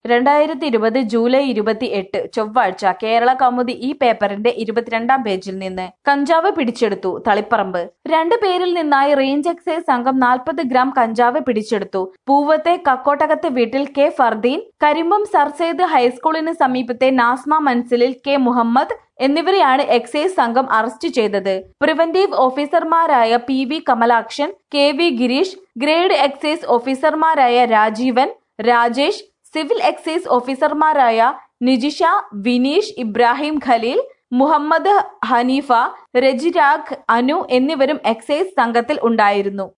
രണ്ടായിരത്തി ഇരുപത് ജൂലൈ ഇരുപത്തി എട്ട് ചൊവ്വാഴ്ച കേരള കൗമുദി ഈ പേപ്പറിന്റെ ഇരുപത്തിരണ്ടാം പേജിൽ നിന്ന് കഞ്ചാവ് പിടിച്ചെടുത്തു തളിപ്പറമ്പ് രണ്ട് പേരിൽ നിന്നായി റേഞ്ച് എക്സൈസ് സംഘം നാൽപ്പത് ഗ്രാം കഞ്ചാവ് പിടിച്ചെടുത്തു പൂവത്തെ കക്കോട്ടകത്ത് വീട്ടിൽ കെ ഫർദീൻ കരിമ്പം സർസെയ്ദ് ഹൈസ്കൂളിന് സമീപത്തെ നാസ്മ മൻസിലിൽ കെ മുഹമ്മദ് എന്നിവരെയാണ് എക്സൈസ് സംഘം അറസ്റ്റ് ചെയ്തത് പ്രിവന്റീവ് ഓഫീസർമാരായ P V Kamalakshan K V Girish grade excise ഓഫീസർമാരായ രാജീവൻ രാജേഷ് സിവിൽ എക്സൈസ് ഓഫീസർമാരായ നിജിഷ വിനീഷ് ഇബ്രാഹിം ഖലീൽ മുഹമ്മദ് ഹനീഫ രജിരാഗ് അനു എന്നിവരും എക്സൈസ് സംഘത്തിൽ ഉണ്ടായിരുന്നു